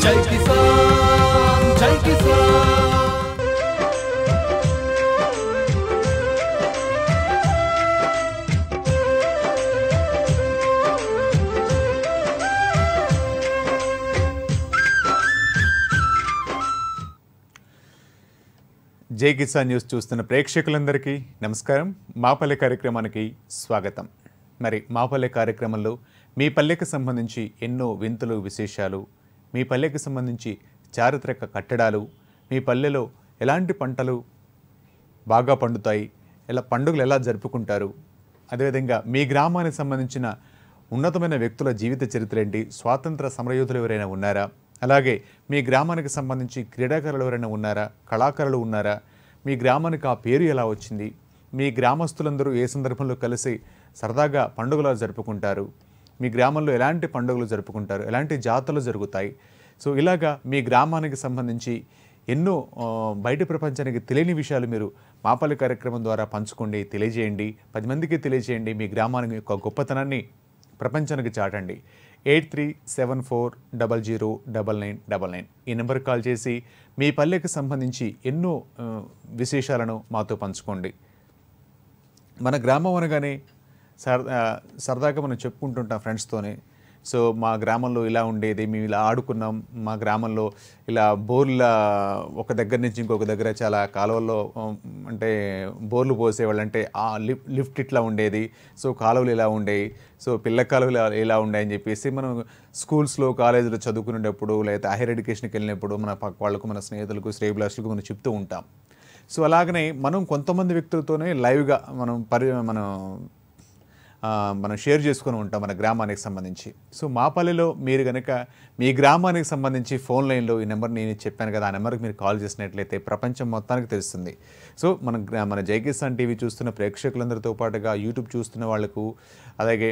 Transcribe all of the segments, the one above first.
జై కిసాన్ జై కిసాన్ జై కిసాన్ న్యూస్ చూస్తున్న ప్రేక్షకులందరికీ నమస్కారం మా పల్లె కార్యక్రమానికి స్వాగతం మరి మా పల్లె కార్యక్రమంలో మీ పల్లెకి సంబంధించి ఎన్నో వింతలు విశేషాలు మీ పల్లెకి సంబంధించి చారిత్రక కట్టడాలు మీ పల్లెలో ఎలాంటి పంటలు బాగా పండుతాయి ఎలా పండుగలు ఎలా జరుపుకుంటారు అదేవిధంగా మీ గ్రామానికి సంబంధించిన ఉన్నతమైన వ్యక్తుల జీవిత చరిత్ర ఏంటి స్వాతంత్ర సమరయోధులు ఎవరైనా ఉన్నారా అలాగే మీ గ్రామానికి సంబంధించి క్రీడాకారులు ఎవరైనా ఉన్నారా కళాకారులు ఉన్నారా మీ గ్రామానికి ఆ పేరు ఎలా వచ్చింది మీ గ్రామస్తులందరూ ఏ సందర్భంలో కలిసి సరదాగా పండుగలు జరుపుకుంటారు మీ గ్రామంలో ఎలాంటి పండుగలు జరుపుకుంటారు ఎలాంటి జాతరలు జరుగుతాయి సో ఇలాగా మీ గ్రామానికి సంబంధించి ఎన్నో ఆ, బయట ప్రపంచానికి తెలియని విషయాలు మీరు మాపల్లి కార్యక్రమం ద్వారా పంచుకోండి తెలియజేయండి పది మందికి తెలియజేయండి మీ గ్రామానికి యొక్క గొప్పతనాన్ని ప్రపంచానికి చాటండి eight three seven four double zero double nine double nine ఈ నెంబర్ కాల్ చేసి మీ పల్లెకి సంబంధించి ఎన్నో ఆ, విశేషాలను మాతో పంచుకోండి మన గ్రామం అనగానే సర ఆ, సరదాగా మనం చెప్పుకుంటుంటాం ఫ్రెండ్స్తోనే సో మా గ్రామంలో ఇలా ఉండేది మేము ఇలా ఆడుకున్నాం మా గ్రామంలో ఇలా బోర్ల ఒక దగ్గర నుంచి ఇంకొక దగ్గర చాలా కాలువల్లో ఉమ్, అంటే బోర్లు పోసేవాళ్ళు అంటే ఆ లిఫ్ట్ లిఫ్ట్ ఇట్లా ఉండేది సో కాలువలు ఇలా ఉండేవి సో పిల్ల కాలువలు ఇలా- ఇలా ఉండేవి చెప్పేసి మనం స్కూల్స్లో కాలేజీలో చదువుకునేటప్పుడు లేదా హైయర్ ఎడ్యుకేషన్కి వెళ్ళినప్పుడు మన పక్క వాళ్ళకు మన స్నేహితులకు శ్రేయభిలాషులకు మనం చెప్తూ ఉంటాం సో అలాగనే మనం కొంతమంది వ్యక్తులతోనే లైవ్గా మనం పరి మనం ఆ, మనం షేర్ చేసుకుని ఉంటాం మన గ్రామానికి సంబంధించి సో మా పల్లెలో మీరు కనుక మీ గ్రామానికి సంబంధించి ఫోన్ లైన్లో ఈ నెంబర్ నేను చెప్పాను కదా ఆ నెంబర్కి మీరు కాల్ చేసినట్లయితే ప్రపంచం మొత్తానికి తెలుస్తుంది సో మన గ్రా- మన జై కిసాన్ టీవీ చూస్తున్న ప్రేక్షకులందరితో పాటుగా యూట్యూబ్ చూస్తున్న వాళ్ళకు అలాగే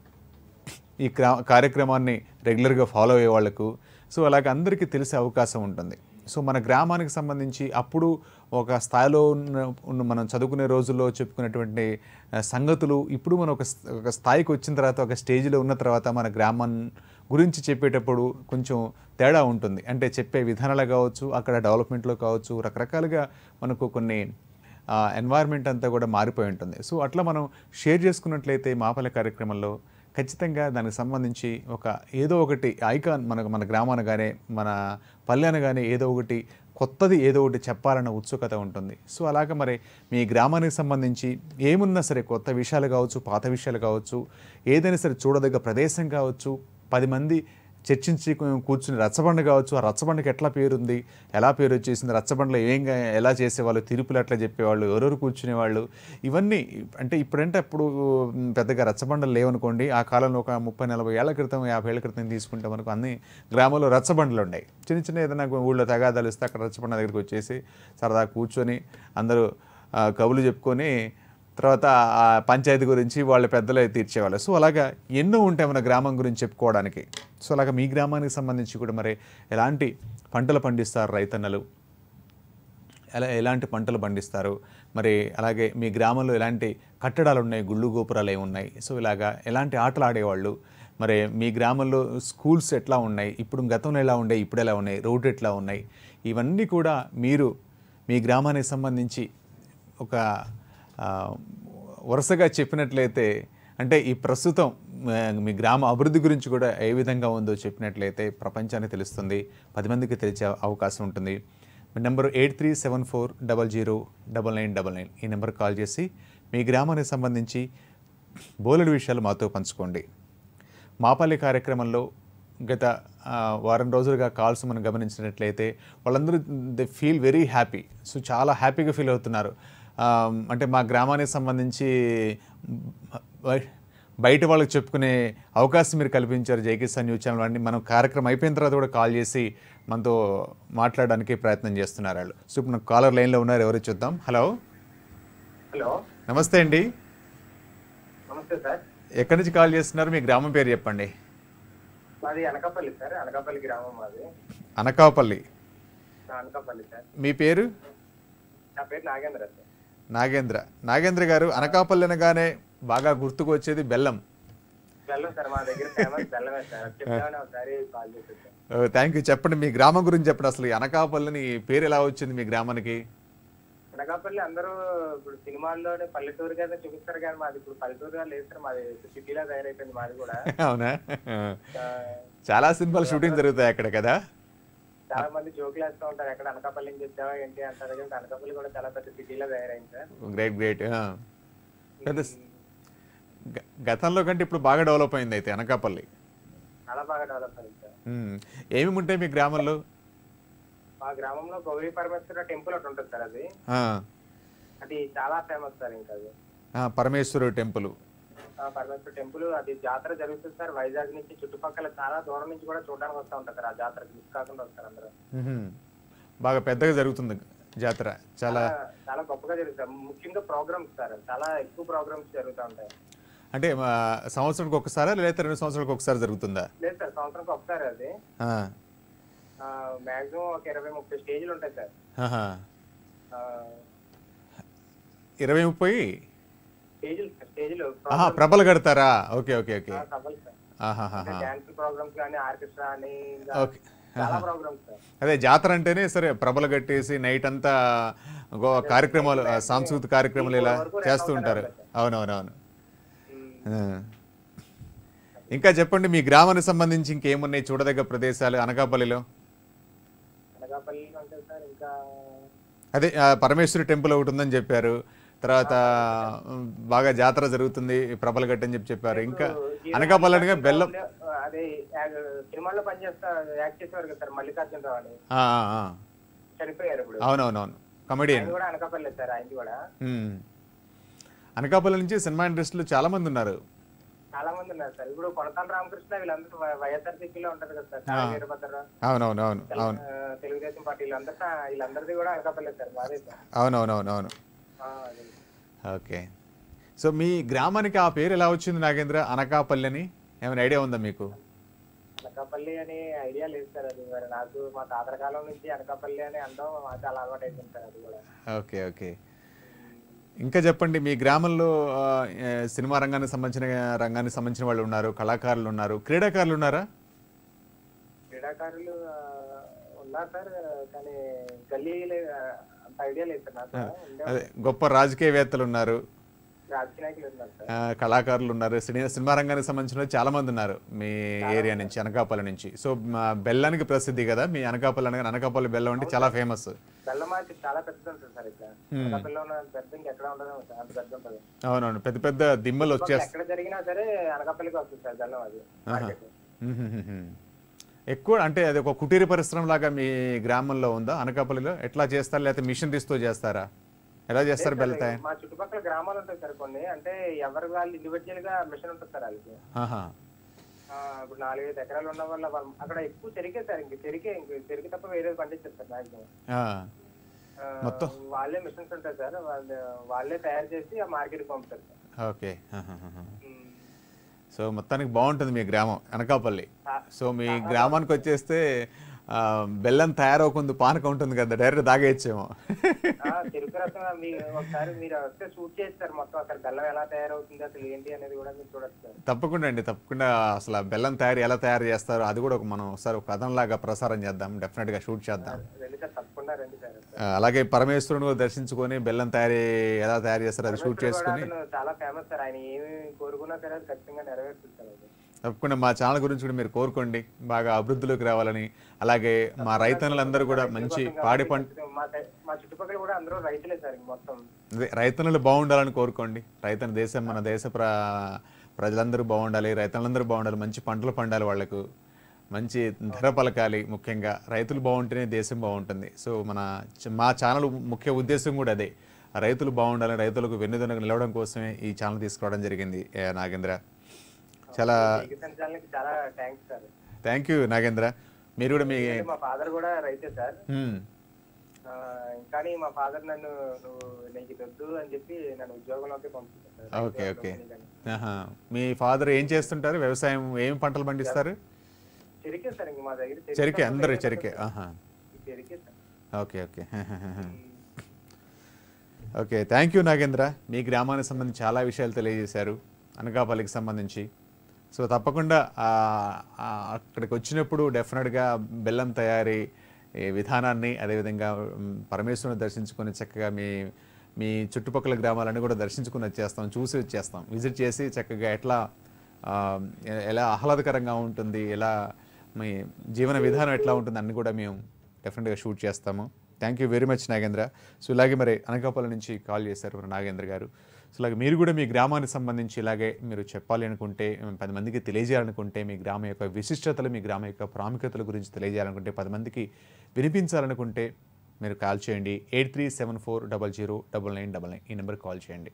ఈ క్రా కార్యక్రమాన్ని రెగ్యులర్గా ఫాలో అయ్యే వాళ్ళకు సో అలాగ అందరికీ తెలిసే అవకాశం ఉంటుంది సో మన గ్రామానికి సంబంధించి అప్పుడు ఒక స్థాయిలో ఉన్న ఉన్న మనం చదువుకునే రోజుల్లో చెప్పుకునేటువంటి ఆ, సంగతులు ఇప్పుడు మనం ఒక స్థ- ఒక స్థాయికి వచ్చిన తర్వాత ఒక స్టేజ్లో ఉన్న తర్వాత మన గ్రామం గురించి చెప్పేటప్పుడు కొంచెం తేడా ఉంటుంది అంటే చెప్పే విధానాలు కావచ్చు అక్కడ డెవలప్మెంట్లో కావచ్చు రకరకాలుగా మనకు కొన్ని ఎన్వైర్న్మెంట్ అంతా కూడా మారిపోయి ఉంటుంది సో అట్లా మనం షేర్ చేసుకున్నట్లయితే మాపల కార్యక్రమంలో ఖచ్చితంగా దానికి సంబంధించి ఒక ఏదో ఒకటి ఐకాన్ మనకు మన గ్రామాన కానీ మన పల్లెన కానీ ఏదో ఒకటి కొత్తది ఏదో ఒకటి చెప్పాలన్న ఉత్సుకత ఉంటుంది సో అలాగ మరి మీ గ్రామానికి సంబంధించి ఏమున్నా సరే కొత్త విషయాలు కావచ్చు పాత విషయాలు కావచ్చు ఏదైనా సరే చూడదగ్గ ప్రదేశం కావచ్చు పది మంది చర్చించి కూ- కూర్చుని రచ్చబండ కావచ్చు ఆ రచ్చబండకి ఎట్లా పేరుంది ఎలా పేరు వచ్చేసింది రచ్చబండలో ఏం గా- ఎలా చేసేవాళ్ళు తిరుపులు ఎట్లా చెప్పేవాళ్ళు ఎవరెవరు కూర్చునేవాళ్ళు ఇవన్నీ అంటే ఇప్పుడంటే అప్పుడు మ్, పెద్దగా రచ్చబండలు లేవనుకోండి ఆ కాలంలో ఒక ముప్పై నలభై ఏళ్ల క్రితం యాభై ఏళ్ల క్రితం తీసుకుంటే మనకు అన్ని గ్రామాల్లో రచ్చబండలు ఉన్నాయి చిన్న చిన్న ఏదైనా ఊళ్ళో తగాదాలు ఇస్తే అక్కడ రచ్చబండ దగ్గరికి వచ్చేసి సరదా కూర్చొని అందరూ ఆ, కబులు చెప్పుకొని తర్వాత ఆ పంచాయతీ గురించి వాళ్ళ పెద్దలే తీర్చేవాళ్ళు సో అలాగా ఎన్నో ఉంటాయి మన గ్రామం గురించి చెప్పుకోవడానికి సో అలాగా మీ గ్రామానికి సంబంధించి కూడా మరి ఎలాంటి పంటలు పండిస్తారు రైతన్నలు ఎలా ఎలాంటి పంటలు పండిస్తారు మరి అలాగే మీ గ్రామంలో ఎలాంటి కట్టడాలు ఉన్నాయి గుళ్ళు గోపురాలు ఏమి ఉన్నాయి సో ఇలాగా ఎలాంటి ఆటలు ఆడేవాళ్ళు మరి మీ గ్రామంలో స్కూల్స్ ఎట్లా ఉన్నాయి ఇప్పుడు గతంలో ఎలా ఉన్నాయి ఇప్పుడు ఎలా ఉన్నాయి రోడ్డు ఎట్లా ఉన్నాయి ఇవన్నీ కూడా మీరు మీ గ్రామానికి సంబంధించి ఒక ఆ, వరుసగా చెప్పినట్లయితే అంటే ఈ ప్రస్తుతం ఆ, మీ గ్రామ అభివృద్ధి గురించి కూడా ఏ విధంగా ఉందో చెప్పినట్లయితే ప్రపంచానికి తెలుస్తుంది పది మందికి తెలిసే అవకాశం ఉంటుంది మీ number eight three seven four double zero double nine double nine ఈ నెంబర్ కాల్ చేసి మీ గ్రామానికి సంబంధించి బోలెడు విషయాలు మాతో పంచుకోండి మాపల్లి కార్యక్రమంలో గత ఆ, వారం రోజులుగా కాల్స్ మనం గమనించినట్లయితే వాళ్ళందరూ they feel very happy so చాలా హ్యాపీగా ఫీల్ అవుతున్నారు ఆ, అంటే మా గ్రామానికి సంబంధించి బయ- బయట వాళ్ళకి చెప్పుకునే అవకాశం మీరు కల్పించారు జైకిసాన్ న్యూస్ ఛానల్ అన్ని మనం కార్యక్రమం అయిపోయిన తర్వాత కూడా కాల్ చేసి మనతో మాట్లాడడానికి ప్రయత్నం చేస్తున్నారు వాళ్ళు సో ఇప్పుడు నాకు కాలర్ లైన్లో ఉన్నారు ఎవరు చూద్దాం హలో హలో నమస్తే అండి నమస్తే సార్ ఎక్కడి నుంచి కాల్ చేస్తున్నారు మీ గ్రామం పేరు చెప్పండి మాది అనకాపల్లి సార్ అనకాపల్లి గ్రామం మాది అనకాపల్లి నా అనకాపల్లి సార్ మీ పేరు నా పేరు నాగేంద్ర సార్ నాగేంద్ర నాగేంద్ర గారు అనకాపల్లి అనగానే బాగా గుర్తుకు వచ్చేది బెల్లం బెల్లం సార్ మా దగ్గర ఫేమస్ బెల్లమే సార్ చెప్తామని ఒకసారి కాల్ చేశారు సార్ థ్యాంక్ యూ చెప్పండి మీ గ్రామం గురించి చెప్పండి అసలు ఈ అనకాపల్లిని పేరు ఎలా వచ్చింది మీ గ్రామానికి అనకాపల్లి అందరూ ఇప్పుడు సినిమాల్లోనే పల్లెటూరు కదా చూపిస్తారు కానీ మాది ఇప్పుడు పల్లెటూరుగా లేదు సార్ మాది సిటీలో తయారైపోయింది మాది కూడా అవునా ఆ, చాలా సినిమాలు షూటింగ్ జరుగుతాయి అక్కడ కదా చాలా మంది జోకులు వేస్తూ ఉంటారు ఎక్కడ అనకాపల్లి నుంచి వచ్చావా ఏంటి అంటారు కానీ అనకాపల్లి కూడా చాలా పెద్ద సిటీలో తయారైంది సార్ గ్రేట్ గ్రేట్ పెద్ద స్- గ- గతంలో కంటే ఇప్పుడు బాగా డెవలప్ అయింది అయితే అనకాపల్లి చాలా బాగా డెవలప్ అయింది సార్ ఉమ్. ఏమేమి ఉంటాయి మీ గ్రామంలో మా గ్రామంలో గౌరీ పరమేశ్వర టెంపుల్ ఒకటి ఉంటుంది సార్ అది ఆ, అది చాలా ఫేమస్ సార్ ఇంకా అది ఆ, పరమేశ్వరు టెంపుల్ ఆ పరమేశ్వర టెంపుల్ అది జాతర జరుగుతుంది సార్ వైజాగ్ నుంచి చుట్టుపక్కల చాలా దూరం నుంచి కూడా చూడడానికి వస్తూ ఉంటారు సార్ ఆ జాతరకి మిస్ కాకుండా వస్తారు అందరూ ఉహుం. బాగా పెద్దగా జరుగుతుంది జాతర చాలా చాలా- చాలా గొప్పగా జరుగుతాయి ముఖ్యంగా ప్రోగ్రామ్స్ సార్ చాలా ఎక్కువ ప్రోగ్రామ్స్ జరుగుతూ ఉంటాయి అంటే మా సంవత్సరానికి ఒకసారా లేదా రెండు సంవత్సరాలకు ఒకసారి జరుగుతుందా లేదు సార్ సంవత్సరానికి ఒకసారి అది ఆ, మాక్సిమం ఒక ఇరవై ముప్పై స్టేజ్లు ఉంటాయి సార్ ఆహా. ఆ, ఇరవై ముప్పై స్టేజ్లు సార్ స్టేజ్లు ఆహా ప్రభలు కడతారా ఓకే ఓకే ఓకే ఆ, సభలు సార్ ఆహాహాహా. డాన్స్ ప్రోగ్రామ్స్ కానీ ఆర్కెస్ట్రా అని ఇంకా ఓకే చాలా ప్రోగ్రామ్స్ సార్ అదే జాతర అంటేనే సరే ప్రభలు కట్టేసి నైట్ అంతా గో కార్యక్రమాలు ఆ, సాంస్కృతిక కార్యక్రమాలు ఇలా చేస్తూ ఉంటారు అవునవునవును ఉమ్, ఆ. ఇంకా చెప్పండి మీ గ్రామానికి సంబంధించి ఇంకేమున్నాయి చూడదగ్గ ప్రదేశాలు అనకాపల్లిలో అనకాపల్లి అంటే సార్ ఇంకా అదే ఆ, పరమేశ్వరి టెంపుల్ ఒకటి ఉందని చెప్పారు తర్వాత ఉమ్, బాగా జాతర జరుగుతుంది ప్రభలు గట్టి అని చెప్పి చెప్పారు ఇంకా అనకాపల్లి అనగా బెల్లం అదే యా- సినిమాల్లో పనిచేస్తా యాక్ట్ చేసేవారు కదా సార్ మల్లికార్జునరావు అని ఆ, ఆ, ఆ. చనిపోయారు ఇప్పుడు అవునవునవును కమెడియన్ ఆయన కూడా అనకాపల్లి సార్ ఆయనది కూడా ఉమ్. అనకాపల్లి నుంచి సినిమా ఇండస్ట్రీలో చాలా మంది ఉన్నారు చాలా మంది ఉన్నారు సార్ ఇప్పుడు కొనతాల రామకృష్ణ వీళ్ళందరూ వై- వైఎస్ఆర్సీపీలో ఉంటారు కదా సార్ చాలా వీరభద్రరావు అవునవును అవును అవును ఆ, తెలుగుదేశం పార్టీ వీళ్ళందరూ వీళ్ళందరిది కూడా అనకాపల్లి సార్ మాదే సార్ అవునవునవును అవును ఆ, అదే. ఓకే సో మీ గ్రామానికి ఆ పేరు ఎలా వచ్చింది నాగేంద్ర అనకాపల్లి అని ఏమైనా ఐడియా ఉందా మీకు అనకాపల్లి అని ఐడియా లేదు సార్ అది మరి నాకు మా తాతల కాలం నుంచి అనకాపల్లి అని అనడం మాకు చాలా అలవాటు అయిపోయింది సార్ అది కూడా ఓకే ఓకే ఇంకా చెప్పండి మీ గ్రామంలో ఆ, ఏ, సినిమా రంగానికి సంబంధించిన రంగానికి సంబంధించిన వాళ్ళు ఉన్నారు కళాకారులు ఉన్నారు క్రీడాకారులు ఉన్నారా క్రీడాకారులు ఆ, ఉన్నారు సార్ కానీ గల్లీ లే- అంత ఐడియా లేదు సార్ నాకు ఉండే అదే గొప్ప రాజకీయవేత్తలు ఉన్నారు రాజకీయ నాయకులు ఉన్నారు సార్ ఆ, కళాకారులు ఉన్నారు సినీ సినిమా రంగానికి సంబంధించిన వాళ్ళు చాలా మంది ఉన్నారు మీ ఏరియా నుంచి అనకాపల్లి నుంచి సో మా బెల్లానికి ప్రసిద్ధి కదా మీ అనకాపల్లి అనగా అనకాపల్లి బెల్లం అంటే చాలా ఫేమస్ బెల్లం మార్కెట్ చాలా పెద్దది ఉంటుంది సార్ ఇక్కడ అనకాపల్లిలో ఉన్న పెద్ద ఇంకెక్కడ ఉండదు సార్ అంత పెద్ద ఉంటుంది అవునవును పెద్ద పెద్ద దిమ్మలు వచ్చేస్తాయి ఎక్కడ జరిగినా సరే అనకాపల్లికి వస్తుంది సార్ బెల్లం అది మార్కెట్ మ్మ్. ఎక్కువ అంటే అది ఒక కుటీర పరిశ్రమ లాగా మీ గ్రామంలో ఉందా అనకాపల్లిలో ఎట్లా చేస్తారు లేకపోతే మిషనరీస్తో చేస్తారా ఎలా చేస్తారు బెల్లతాయి మా చుట్టుపక్కల గ్రామాలు ఉంటాయి సార్ కొన్ని అంటే ఎవరు వాళ్ళు ఇండివిజువల్ గా మిషన్ ఉంటుంది సార్ వాళ్ళకి ఆహా ఆ, ఇప్పుడు నాలుగైదు ఎకరాలు ఉన్న వల్ల వాళ్ళు అక్కడ ఎక్కువ చెరికే సార్ ఇంక చెరికే ఇంక చెరికి తప్ప వేరే పండించారు సార్ మాక్సిమం ఆ. ఆ, మొత్తం? వాళ్ళే మిషన్స్ ఉంటాయి సార్ వాళ్ళు వాళ్ళే తయారు చేసి ఆ మార్కెట్కి పంపుతారు సార్ ఓకే ఆహాహాహా. ఉమ్. సో మొత్తానికి బాగుంటుంది మీ గ్రామం అనకాపల్లి ఆ, సో మీ గ్రామానికి వచ్చేస్తే ఆ, బెల్లం తయారవకుంది పానకం ఉంటుంది కదా డైరెక్ట్ తాగేయచ్చేమో ఆ, చెరుకు రసం మీ ఒకసారి మీరు వస్తే షూట్ చేస్తారు మొత్తం అసలు బెల్లం ఎలా తయారవుతుంది అసలు ఏంటి అనేది కూడా మీరు చూడొచ్చు సార్ తప్పకుండా అండి తప్పకుండా అసలు ఆ బెల్లం తయారు ఎలా తయారు చేస్తారో అది కూడా ఒక మనం ఒకసారి ఒక కథంలాగా ప్రసారం చేద్దాం డెఫినెట్గా షూట్ చేద్దాం రండి సార్ తప్పకుండా రండి సార్ ఆ, అలాగే పరమేశ్వరుని కూడా దర్శించుకొని బెల్లం తయారీ ఎలా తయారు చేస్తారో అది షూట్ పరమేశ్వరుడు కూడా చేసుకుని అతను చాలా ఫేమస్ సార్ ఆయన ఏమి కోరుకున్నా సరే అది ఖచ్చితంగా నెరవేరుతుంది సార్ అది తప్పకుండా మా ఛానల్ గురించి కూడా మీరు కోరుకోండి బాగా అభివృద్ధిలోకి రావాలని అలాగే మా రైతన్నులందరూ కూడా మంచి పాడి పంట మా సై- మా చుట్టుపక్కల కూడా అందరూ రైతులే సార్ ఇంక మొత్తం అదే రైతన్నులు బాగుండాలని కోరుకోండి రైతన్న దేశం మన దేశ ప్ర ప్రజలందరూ బాగుండాలి రైతన్నులందరూ బాగుండాలి మంచి పంటలు పండాలి వాళ్ళకు మంచి ధర పలకాలి ముఖ్యంగా రైతులు బాగుంటేనే దేశం బాగుంటుంది సో మన చ- మా ఛానల్ ముఖ్య ఉద్దేశం కూడా అదే రైతులు బాగుండాలి రైతులకు వెన్నుదనకు నిలవడం కోసమే ఈ ఛానల్ తీసుకోవడం జరిగింది ఏ నాగేంద్ర చాలా దిగ్గజానికి చాలా thanks sir thank you Nagendra మీరు కూడా మీ అంటే మా ఫాదర్ కూడా రైతే సార్ హ్మ్. ఆ, కానీ మా ఫాదర్ నన్ను నువ్వు నీకు ఇది వద్దు అని చెప్పి నన్ను ఉద్యోగంలోకి పంపించారు సార్ ఓకే ఓకే ఆహా. మీ ఫాదర్ ఏం చేస్తుంటారు వ్యవసాయం ఏం పంటలు పండిస్తారు చెరికే సార్ ఇంక మా దగ్గర చెరికే అందరూ చెరికే ఆహా చెరికే sir okay okay okay thank you Nagendra మీ గ్రామానికి సంబంధించి చాలా విషయాలు తెలియజేశారు అనకాపల్లికి సంబంధించి సో తప్పకుండా ఆ, ఆ, అక్కడికి వచ్చినప్పుడు డెఫినెట్గా బెల్లం తయారీ ఈ విధానాన్ని అదేవిధంగా మ్, పరమేశ్వరుని దర్శించుకొని చక్కగా మీ మీ చుట్టుపక్కల గ్రామాలన్నీ కూడా దర్శించుకుని వచ్చేస్తాం చూసి వచ్చేస్తాం విజిట్ చేసి చక్కగా ఎట్లా ఆ, ఎ- ఎలా ఆహ్లాదకరంగా ఉంటుంది ఎలా మీ జీవన విధానం ఎట్లా ఉంటుంది అన్ని కూడా మేము డెఫినెట్గా షూట్ చేస్తాము thank you very much Nagendra so ఇలాగే మరి అనకాపల్లి నుంచి కాల్ చేశారు మరి నాగేంద్ర గారు సో ఇలాగే మీరు కూడా మీ గ్రామానికి సంబంధించి ఇలాగే మీరు చెప్పాలి అనుకుంటే ఉమ్, పది మందికి తెలియజేయాలనుకుంటే మీ గ్రామం యొక్క విశిష్టతలు మీ గ్రామం యొక్క ప్రాముఖ్యతల గురించి తెలియజేయాలనుకుంటే పది మందికి వినిపించాలనుకుంటే మీరు కాల్ చేయండి eight three seven four double zero double nine double nine ఈ నెంబర్కి కాల్ చేయండి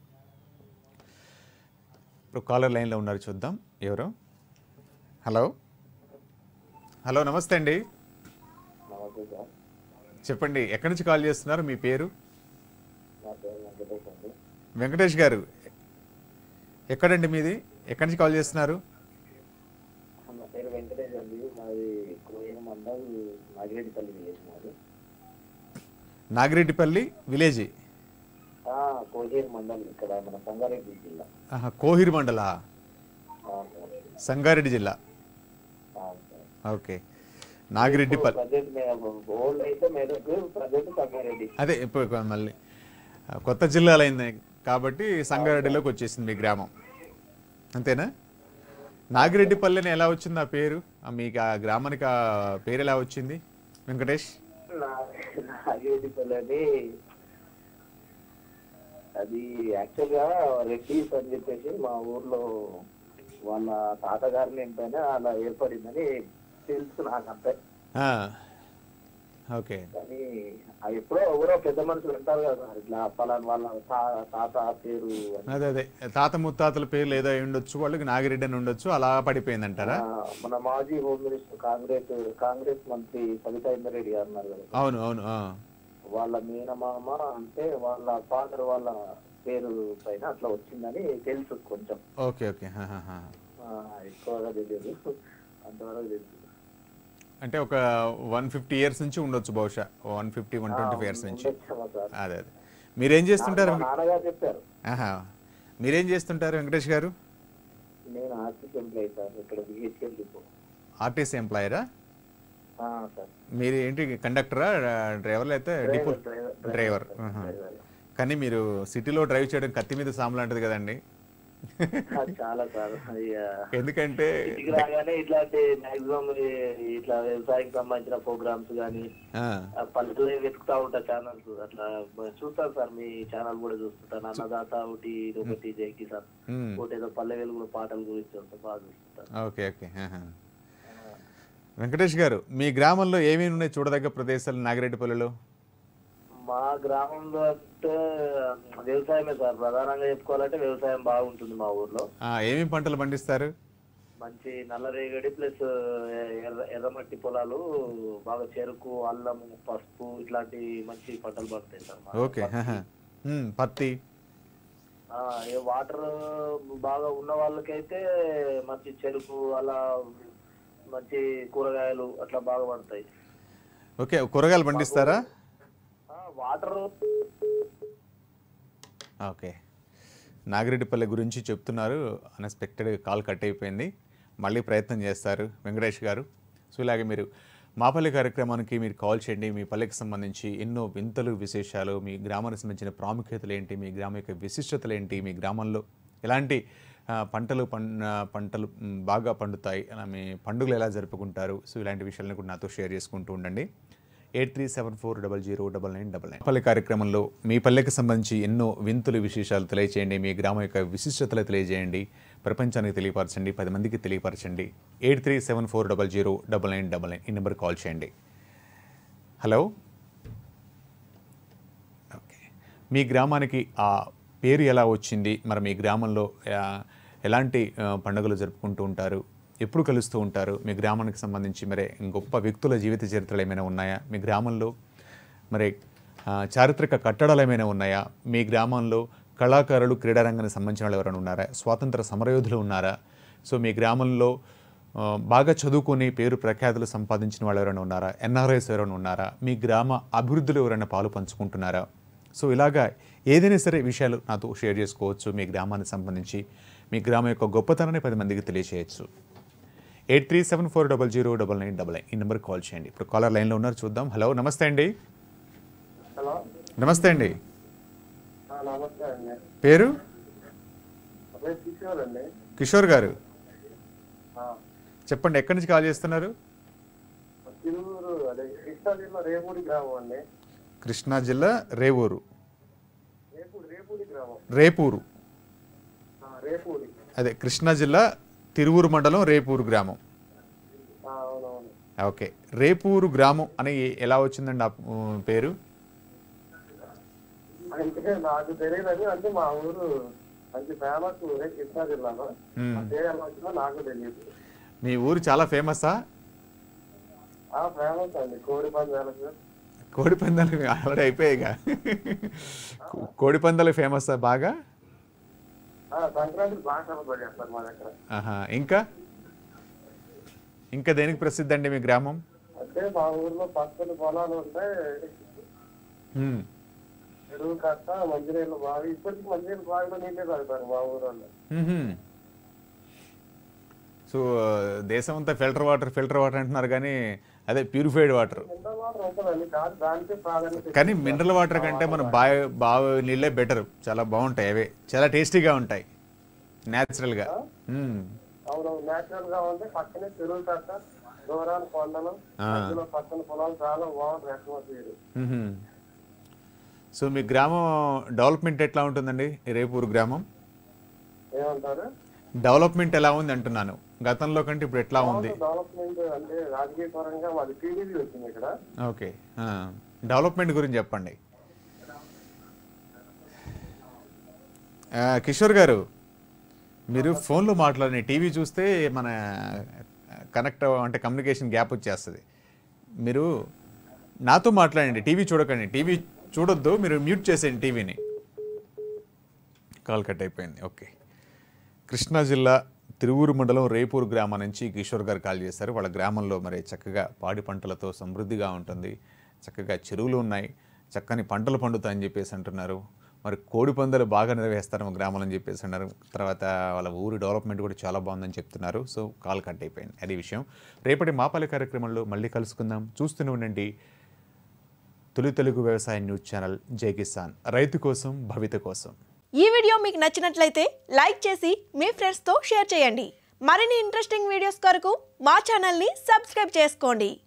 ఇప్పుడు కాలర్ లైన్లో ఉన్నారు చూద్దాం ఎవరు హలో హలో నమస్తే అండి నమస్తే సార్ చెప్పండి ఎక్కడి నుంచి కాల్ చేస్తున్నారు మీ పేరు నా పేరు వెంకటేష్ అండి వెంకటేష్ గారు ఎక్కడండి మీది ఎక్కడి నుంచి కాల్ చేస్తున్నారు నా పేరు వెంకటేష్ అండి మాది కోయిన మండల్ నాగిరెడ్డిపల్లి విలేజ్ మాది నాగిరెడ్డిపల్లి విలేజ్ ఆ, కోహేర్ మండల్ ఇక్కడ మన సంగారెడ్డి జిల్లా ఆహా, కోహిర్ మండల ఆ, సార్. సంగారెడ్డి జిల్లా ఆ, సార్. ఓకే నాగిరెడ్డిపల్లి ప్రజెంట్ మేము ఓల్డ్ అయితే మెదక్ ప్రజెంట్ సంగారెడ్డి అదే ఇప్పుడు కొ- మళ్ళీ ఆ, కొత్త జిల్లాలు అయింది కాబట్టి సంగారెడ్డిలోకి వచ్చేసింది మీ గ్రామం అంతేనా నాగిరెడ్డిపల్లిని ఎలా వచ్చింది ఆ పేరు ఆ మీకు ఆ గ్రామానికి ఆ పేరు ఎలా వచ్చింది వెంకటేష్ నా- నాగిరెడ్డిపల్లి అని అది యాక్చువల్ గా రెడ్డిస్ అని చెప్పేసి మా ఊర్లో వాళ్ళ తాతగారిని ఏంటనే అలా ఏర్పడిందని తెలుసు నాకు అంతే ఆ, ఓకే కానీ ఆ ఎప్పుడో ఎవరో పెద్ద మనుషులు ఉంటారు కదా సార్ ఇట్లా పలానా వాళ్ళ తా- తాత పేరు అని. అదే అదే తాత ముత్తాతల పేర్లు ఏదో అయి ఉండొచ్చు వాళ్ళకి నాగిరెడ్డి అని ఉండొచ్చు అలా పడిపోయిందంటారా ఆ, మన మాజీ హోమ్ మినిస్టర్ కాంగ్రెస్ కాంగ్రెస్ మంత్రి సవితా ఇందరెడ్డి గారు ఉన్నారు కదా అవును అవును ఆ. వాళ్ళ మేనమామ అంటే వాళ్ళ ఫాదర్ వాళ్ళ పేరు పైన అట్లా వచ్చిందని తెలుసు కొంచెం ఓకే ఓకే హా, హా, హా. ఆ, ఎక్కువగా తెలియదు అంతవరకు తెలుసు అంటే ఒక వన్ ఫిఫ్టీ ఇయర్స్ నుంచి ఉండొచ్చు బహుశా one fifty one twenty five years నుంచి ఉండొచ్చేమో సార్ అదే అదే మీరేం చేస్తుంటారు మా నాన్నగారు చెప్పారు ఆహా. మీరేం చేస్తుంటారు వెంకటేష్ గారు నేను ఆర్టీసీ ఎంప్లాయీ సార్ ఇక్కడ బిహెచ్ఎల్ డిపో ఆర్టీసీ ఎంప్లాయరా ఆ, సార్ మీరు ఏంటి కండక్టరా డ్రైవర్ అయితే డిపో డ్రైవర్, డ్రైవర్ ఆహా. కానీ మీరు సిటీలో డ్రైవ్ చేయడం కత్తి మీద సాము లాంటిది కదండి అది చాలా సార్ ఇక ఎందుకంటే ఇంటికి రాగానే ఇట్లాంటి మాక్సిమం ఇట్లా వ్యవసాయం సంబంధించిన ప్రోగ్రామ్స్ కానీ ఆ, పల్లెటూరు వెతుకుతా ఉంటా ఛానల్స్ అట్లా చూస్తాను సార్ మీ ఛానల్ కూడా చూస్తుంటాను అన్నదాత ఒకటి ఇది ఒకటి జై కిసాన్ ఉమ్, ఒకటి ఏదో పల్లె వెలుగుల పాటల గురించి వస్తే బాగా చూస్తుంటాను ఓకే ఓకే ఆహా. వెంకటేష్ గారు మీ గ్రామంలో ఏమేమి ఉన్నాయి చూడదగ్గ ప్రదేశాలు నాగిరెడ్డిపల్లిలో మా గ్రామంలో అంటే వ్యవసాయమే సార్ ప్రధానంగా చెప్పుకోవాలంటే వ్యవసాయం బాగుంటుంది మా ఊర్లో ఆ, ఏమేమి పంటలు పండిస్తారు మంచి నల్లరేగడి ప్లస్ ఎర్ర ఎర్రమట్టి పొలాలు బాగా చెరుకు అల్లం పసుపు ఇట్లాంటి మంచి పంటలు పండుతాయి సార్ మా- ఓకే ఆహా. ఉమ్, పత్తి ఆ, ఏ వాటర్ బాగా ఉన్న వాళ్ళకైతే మంచి చెరుకు అలా మంచి కూరగాయలు అట్లా బాగా పడతాయి ఓకే కూరగాయలు పండిస్తారా ఆ, వాటర్ ఓకే నాగిరెడ్డిపల్లి గురించి చెప్తున్నారు అన్ఎక్స్పెక్టెడ్ కాల్ కట్ అయిపోయింది మళ్ళీ ప్రయత్నం చేస్తారు వెంకటేష్ గారు సో ఇలాగే మీరు మా పల్లె కార్యక్రమానికి మీరు కాల్ చేయండి మీ పల్లెకి సంబంధించి ఎన్నో వింతలు విశేషాలు మీ గ్రామానికి సంబంధించిన ప్రాముఖ్యతలు ఏంటి మీ గ్రామం యొక్క విశిష్టతలు ఏంటి మీ గ్రామంలో ఎలాంటి ఆ, పంటలు పం ఆ, పంటలు మ్, బాగా పండుతాయి అలా మీ పండుగలు ఎలా జరుపుకుంటారు సో ఇలాంటి విషయాలను కూడా నాతో షేర్ చేసుకుంటూ ఉండండి eight three seven four double zero double nine double nine పల్లె కార్యక్రమంలో మీ పల్లెకి సంబంధించి ఎన్నో వింతులు విశేషాలు తెలియచేయండి మీ గ్రామం యొక్క విశిష్టతలు తెలియజేయండి ప్రపంచానికి తెలియపరచండి పది మందికి తెలియపరచండి eight three seven four double zero double nine double nine ఈ నెంబర్ కాల్ చేయండి హలో ఓకే మీ గ్రామానికి ఆ పేరు ఎలా వచ్చింది మరి మీ గ్రామంలో ఆ, ఎలాంటి ఆ, పండుగలు జరుపుకుంటూ ఉంటారు ఎప్పుడు కలుస్తూ ఉంటారు మీ గ్రామానికి సంబంధించి మరి గొప్ప వ్యక్తుల జీవిత చరిత్రలు ఏమైనా ఉన్నాయా మీ గ్రామంలో మరి ఆ, చారిత్రక కట్టడాలు ఏమైనా ఉన్నాయా మీ గ్రామంలో కళాకారులు క్రీడారంగానికి సంబంధించిన వాళ్ళు ఎవరైనా ఉన్నారా స్వాతంత్ర సమరయోధులు ఉన్నారా సో మీ గ్రామంలో ఆ, బాగా చదువుకొని పేరు ప్రఖ్యాతులు సంపాదించిన వాళ్ళు ఎవరైనా ఉన్నారా ఎన్ఆర్ఐస్ ఎవరైనా ఉన్నారా మీ గ్రామ అభివృద్ధిలో ఎవరైనా పాలు పంచుకుంటున్నారా సో ఇలాగా ఏదైనా సరే విషయాలు నాతో షేర్ చేసుకోవచ్చు మీ గ్రామానికి సంబంధించి మీ గ్రామం యొక్క గొప్పతనాన్ని పది మందికి తెలియచేయచ్చు eight three seven four double zero double nine double nine ఈ నెంబర్కి కాల్ చేయండి ఇప్పుడు కాలర్ లైన్లో ఉన్నారు చూద్దాం హలో నమస్తే అండి హలో నమస్తే అండి నమస్తే అండి పేరు అదే కిషోర్ అండి కిషోర్ గారు చెప్పండి ఎక్కడి నుంచి కాల్ చేస్తున్నారు తిరువురు అదే కృష్ణా జిల్లా రేపూడి గ్రామం అండి కృష్ణా జిల్లా రేవూరు రేపూడి రేపూడి గ్రామం రేపూరు ఆ, రేపూడి అదే కృష్ణా జిల్లా తిరువూరు మండలం రేపూరు గ్రామం ఆ, అవునవును ఓకే రేపూరు గ్రామం అని ఎలా వచ్చిందండి ఆ ఉమ్, పేరు అంటే నాకు తెలియదు అంటే మా ఊరు మంచి ఫేమస్ ఊరే కృష్ణా జిల్లాలో మ్మ్. ఆ పేరు ఎలా వచ్చిందో నాకు తెలియదు మీ ఊరు చాలా ఫేమసా ఆ ఫేమస్ అండి కోడి పందాలకు కోడి పందాలు ఆల్రెడీ అయిపోయాయిగా కోడి పందాలు ఫేమసా బాగా ఆ, సంక్రాంతికి బాగా సెలబ్రేట్ చేస్తారు మా దగ్గర ఆహా ఇంకా ఇంకా దేనికి ప్రసిద్ధి అండి మీ గ్రామం అంటే మా ఊర్లో పచ్చని పొలాలు ఉంటాయి ఉమ్, చెరువు కట్ట మంచినీళ్ళు బావి ఇప్పటికి మంచినీళ్ళు బావిలో నీళ్ళే తాగుతారు మా ఊరోళ్ళు మ్మ్హ్మ్. సో దేశం అంతా ఫిల్టర్ వాటర్ ఫిల్టర్ వాటర్ అంటున్నారు కానీ అదే ప్యూరిఫైడ్ వాటర్ మినరల్ వాటర్ ఉంటుందండి కాదు దానికే ప్రాధాన్యత కానీ మినరల్ వాటర్ కంటే మన బావి బావి నీళ్ళే బెటర్ చాలా బాగుంటాయి అవే చాలా టేస్టీగా ఉంటాయి న్యాచురల్గా మ్మ్. అవునవును నేచురల్ గా ఉంటే పక్కనే చెరువు కట్ట దూరాలు కొండలు ఆ. మధ్యలో పక్కన పొలాలు చాలా బాగుంటాయి అట్మాస్ఫియర్ మ్మ్హ్మ్. సో మీ గ్రామం డెవలప్మెంట్ ఎట్లా ఉంటుందండి ఈ రేపూరు గ్రామం ఏమంటారు డెవలప్మెంట్ ఎలా ఉంది అంటున్నాను గతంలో కంటే ఇప్పుడు ఎట్లా ఉంది డెవలప్మెంట్ అంటే రాజకీయ పరంగా మాది టీడీపీ వచ్చింది ఇక్కడ ఓకే ఆ, డెవలప్మెంట్ గురించి చెప్పండి ఆ, కిషోర్ గారు మీరు ఫోన్లో మాట్లాడిన టీవీ చూస్తే మన కనెక్ట్ అంటే కమ్యూనికేషన్ గ్యాప్ వచ్చేస్తుంది మీరు నాతో మాట్లాడండి టీవీ చూడకండి టీవీ చూడొద్దు మీరు మ్యూట్ చేసేయండి టీవీని కాల్ కట్ అయిపోయింది ఓకే కృష్ణా జిల్లా తిరువూరు మండలం రేపూరు గ్రామం నుంచి కిషోర్ గారు కాల్ చేశారు వాళ్ళ గ్రామంలో మరి చక్కగా పాడి పంటలతో సమృద్ధిగా ఉంటుంది చక్కగా చెరువులు ఉన్నాయి చక్కని పంటలు పండుతాయని చెప్పేసి అంటున్నారు మరి కోడి పందాలు బాగా నిర్వహిస్తారు మా గ్రామంలో అని చెప్పేసి అన్నారు తర్వాత వాళ్ళ ఊరి డెవలప్మెంట్ కూడా చాలా బాగుందని చెప్తున్నారు సో కాల్ కట్ అయిపోయింది అది విషయం రేపటి మాపల్లి కార్యక్రమంలో మళ్ళీ కలుసుకుందాం చూస్తూనే ఉండండి తొలి తెలుగు వ్యవసాయ న్యూస్ ఛానల్ జై కిసాన్ రైతు కోసం భవిత కోసం ఈ వీడియో మీకు నచ్చినట్లయితే లైక్ చేసి మీ ఫ్రెండ్స్తో షేర్ చేయండి మరిన్ని ఇంట్రెస్టింగ్ వీడియోస్ కొరకు మా ఛానల్ని సబ్స్క్రైబ్ చేసుకోండి